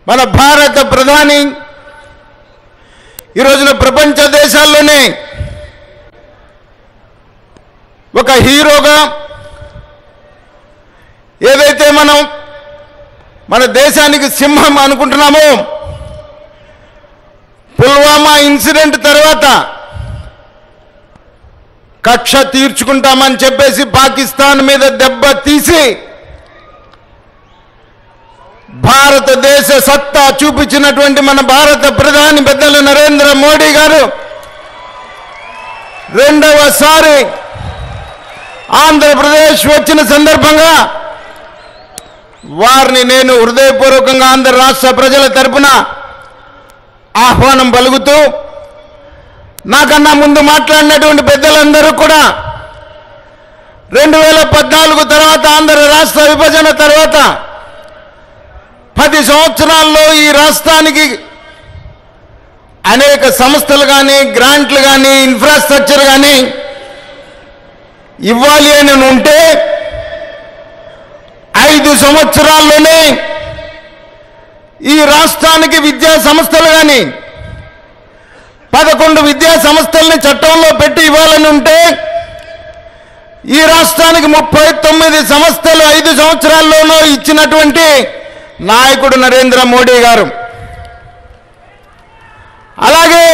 మన భారత ప్రధాని ఈ రోజున ప్రపంచ దేశాల్లోనే ఒక హీరోగా ఏదైతే మనం మన దేశానికి సింహం అనుకుంటున్నామో పుల్వామా ఇన్సిడెంట్ తర్వాత కక్ష తీర్చుకుంటామని చెప్పేసి పాకిస్తాన్ మీద దెబ్బ తీసి భారతదేశ సత్తా చూపించినటువంటి మన భారత ప్రధాని పెద్దలు నరేంద్ర మోడీ గారు రెండవసారి ఆంధ్రప్రదేశ్ వచ్చిన సందర్భంగా వారిని నేను హృదయపూర్వకంగా ఆంధ్ర రాష్ట్ర ప్రజల తరపున ఆహ్వానం పలుకుతూ నాకన్నా ముందు మాట్లాడినటువంటి పెద్దలందరూ కూడా రెండు వేల పద్నాలుగు తర్వాత ఆంధ్ర రాష్ట్ర విభజన తర్వాత పది సంవత్సరాల్లో ఈ రాష్ట్రానికి అనేక సంస్థలు కానీ గ్రాంట్లు కానీ ఇన్ఫ్రాస్ట్రక్చర్ కానీ ఇవ్వాలి అని ఉంటే ఐదు సంవత్సరాల్లోనే ఈ రాష్ట్రానికి విద్యా సంస్థలు కానీ పదకొండు విద్యా సంస్థల్ని చట్టంలో పెట్టి ఇవ్వాలని ఉంటే ఈ రాష్ట్రానికి ముప్పై తొమ్మిది సంస్థలు ఐదు సంవత్సరాల్లోనూ ఇచ్చినటువంటి నాయకుడు నరేంద్ర మోడీ గారు అలాగే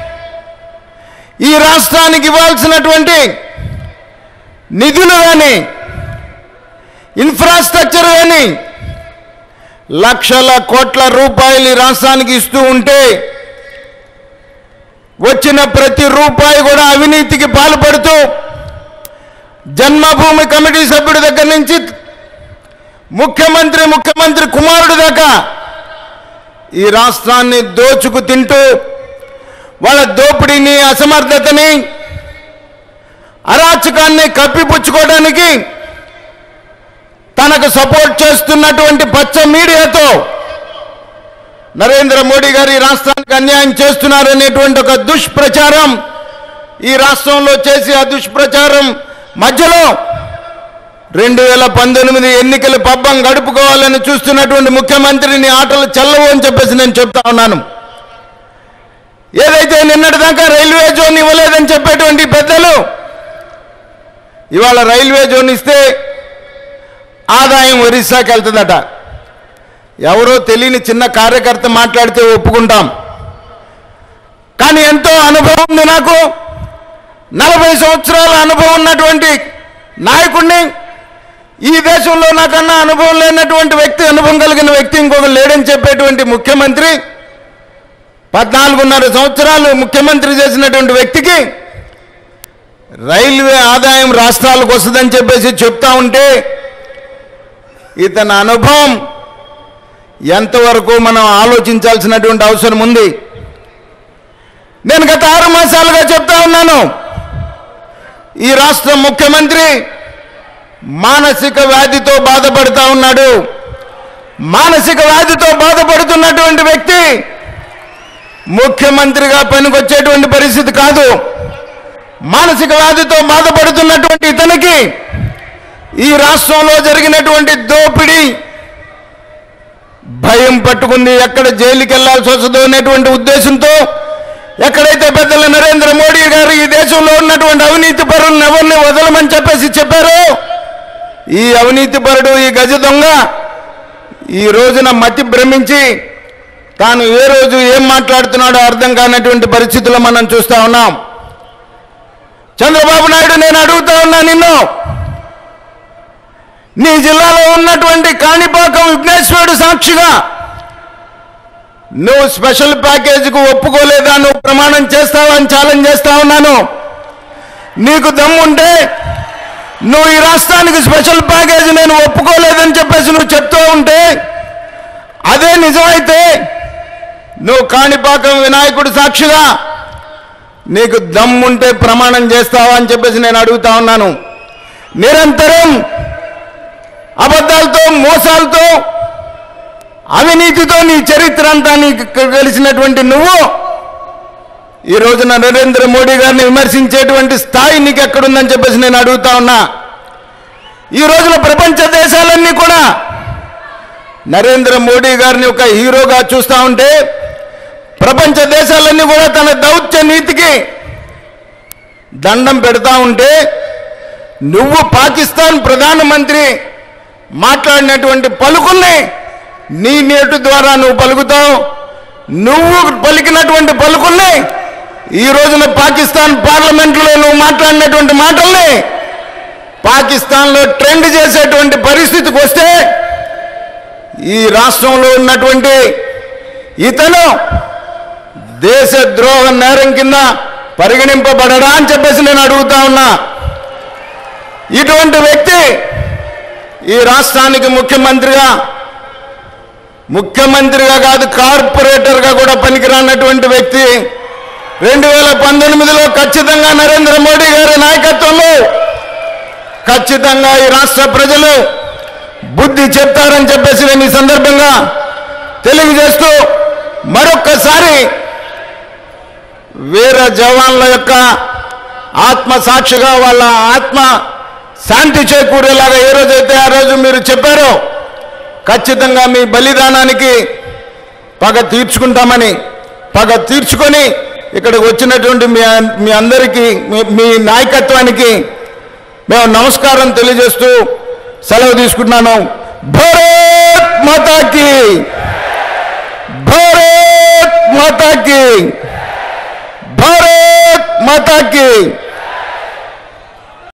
ఈ రాష్ట్రానికి ఇవ్వాల్సినటువంటి నిధులు కానీ ఇన్ఫ్రాస్ట్రక్చర్ కానీ లక్షల కోట్ల రూపాయలు ఈ రాష్ట్రానికి ఇస్తూ ఉంటే వచ్చిన ప్రతి రూపాయి కూడా అవినీతికి పాల్పడుతూ జన్మభూమి కమిటీ సభ్యుడి దగ్గర నుంచి ముఖ్యమంత్రి ముఖ్యమంత్రి కుమారుడు దాకా ఈ రాష్ట్రాన్ని దోచుకు తింటూ వాళ్ళ దోపిడీని అసమర్థతని అరాచకాన్ని కప్పిపుచ్చుకోవడానికి తనకు సపోర్ట్ చేస్తున్నటువంటి పచ్చ మీడియాతో నరేంద్ర మోడీ గారు ఈ రాష్ట్రానికి అన్యాయం చేస్తున్నారనేటువంటి ఒక దుష్ప్రచారం ఈ రాష్ట్రంలో చేసి ఆ దుష్ప్రచారం మధ్యలో రెండు వేల పంతొమ్మిది ఎన్నికల పబ్బం గడుపుకోవాలని చూస్తున్నటువంటి ముఖ్యమంత్రిని ఆటలు చెల్లవు అని చెప్పేసి నేను చెప్తా ఉన్నాను ఏదైతే నిన్నటిదాకా రైల్వే జోన్ ఇవ్వలేదని చెప్పేటువంటి పెద్దలు ఇవాళ రైల్వే జోన్ ఇస్తే ఆదాయం ఒరిస్సాకి వెళ్తుందట ఎవరో తెలియని చిన్న కార్యకర్త మాట్లాడితే ఒప్పుకుంటాం కానీ ఎంతో అనుభవం ఉంది నాకు నలభై సంవత్సరాల అనుభవం ఉన్నటువంటి నాయకుడిని ఈ దేశంలో నాకన్నా అనుభవం లేనటువంటి వ్యక్తి అనుభవం కలిగిన వ్యక్తి ఇంకొక లేడని చెప్పేటువంటి ముఖ్యమంత్రి పద్నాలుగున్నర సంవత్సరాలు ముఖ్యమంత్రి చేసినటువంటి వ్యక్తికి రైల్వే ఆదాయం రాష్ట్రాలకు వస్తుందని చెప్పేసి చెప్తా ఉంటే ఇతని అనుభవం ఎంతవరకు మనం ఆలోచించాల్సినటువంటి అవసరం ఉంది నేను గత ఆరు మాసాలుగా చెప్తా ఉన్నాను ఈ రాష్ట్ర ముఖ్యమంత్రి మానసిక వ్యాధితో బాధపడుతూ ఉన్నాడు మానసిక వ్యాధితో బాధపడుతున్నటువంటి వ్యక్తి ముఖ్యమంత్రిగా పనికొచ్చేటువంటి పరిస్థితి కాదు మానసిక వ్యాధితో బాధపడుతున్నటువంటి ఇతనికి ఈ రాష్ట్రంలో జరిగినటువంటి దోపిడీ భయం పట్టుకుంది ఎక్కడ జైలుకి వెళ్లాల్సి వస్తుందో అనేటువంటి ఉద్దేశంతో ఎక్కడైతే పెద్దలు నరేంద్ర మోడీ గారు ఈ దేశంలో ఉన్నటువంటి అవినీతి పరులను ఎవరిని వదలమని చెప్పేసి చెప్పారో ఈ అవినీతి పరుడు ఈ గజ దొంగ ఈ రోజున మతి భ్రమించి తాను ఏ రోజు ఏం మాట్లాడుతున్నాడో అర్థం కానటువంటి పరిస్థితుల్లో మనం చూస్తా ఉన్నాం చంద్రబాబు నాయుడు నేను అడుగుతా ఉన్నా నిన్ను నీ జిల్లాలో ఉన్నటువంటి కాణిపాకం విఘ్నేశ్వరుడు సాక్షిగా నువ్వు స్పెషల్ ప్యాకేజీకి ఒప్పుకోలేదా నువ్వు ప్రమాణం చేస్తావా అని ఛాలెంజ్ చేస్తా ఉన్నాను నీకు దమ్ముంటే నువ్వు ఈ రాష్ట్రానికి స్పెషల్ ప్యాకేజీ నేను ఒప్పుకోలేదని చెప్పేసి నువ్వు చెప్తూ ఉంటే అదే నిజమైతే నువ్వు కాణిపాకం వినాయకుడు సాక్షిగా నీకు దమ్ముంటే ప్రమాణం చేస్తావా అని చెప్పేసి నేను అడుగుతా ఉన్నాను నిరంతరం అబద్ధాలతో మోసాలతో అవినీతితో నీ చరిత్ర అంతా నీకు కలిసినటువంటి నువ్వు ఈ రోజున నరేంద్ర మోడీ గారిని విమర్శించేటువంటి స్థాయి నీకు ఎక్కడుందని చెప్పేసి నేను అడుగుతా ఉన్నా ఈ రోజున ప్రపంచ దేశాలన్నీ కూడా నరేంద్ర మోడీ గారిని ఒక హీరోగా చూస్తూ ఉంటే ప్రపంచ దేశాలన్నీ కూడా తన దౌత్య నీతికి దండం పెడతా ఉంటే నువ్వు పాకిస్తాన్ ప్రధానమంత్రి మాట్లాడినటువంటి పలుకుల్ని నీ నేటు ద్వారా నువ్వు పలుకుతావు నువ్వు పలికినటువంటి పలుకుల్ని ఈ రోజున పాకిస్తాన్ పార్లమెంట్లో నువ్వు మాట్లాడినటువంటి మాటల్ని పాకిస్తాన్లో ట్రెండ్ చేసేటువంటి పరిస్థితికి వస్తే ఈ రాష్ట్రంలో ఉన్నటువంటి ఇతను దేశద్రోహ నేరం కింద పరిగణింపబడడా అని చెప్పేసి నేను అడుగుతా ఉన్నా ఇటువంటి వ్యక్తి ఈ రాష్ట్రానికి ముఖ్యమంత్రిగా ముఖ్యమంత్రిగా కాదు కార్పొరేటర్గా కూడా పనికిరానటువంటి వ్యక్తి రెండు వేల పంతొమ్మిదిలో ఖచ్చితంగా నరేంద్ర మోడీ గారి నాయకత్వంలో ఖచ్చితంగా ఈ రాష్ట్ర ప్రజలు బుద్ధి చెప్తారని చెప్పేసి నేను ఈ సందర్భంగా తెలియజేస్తూ మరొక్కసారి వీర జవాన్ల యొక్క ఆత్మ సాక్షిగా వాళ్ళ ఆత్మ శాంతి చేకూరేలాగా ఏ రోజైతే ఆ రోజు మీరు చెప్పారో ఖచ్చితంగా మీ బలిదానానికి పగ తీర్చుకుంటామని పగ తీర్చుకొని ఇక్కడికి వచ్చినటువంటి మీ మీ అందరికీ మీ- మీ నాయకత్వానికి మేము నమస్కారం తెలియజేస్తూ సెలవు తీసుకుంటున్నాను భారత్ మాతాకి భారత్ మాతాకి భారత్ మాతాకి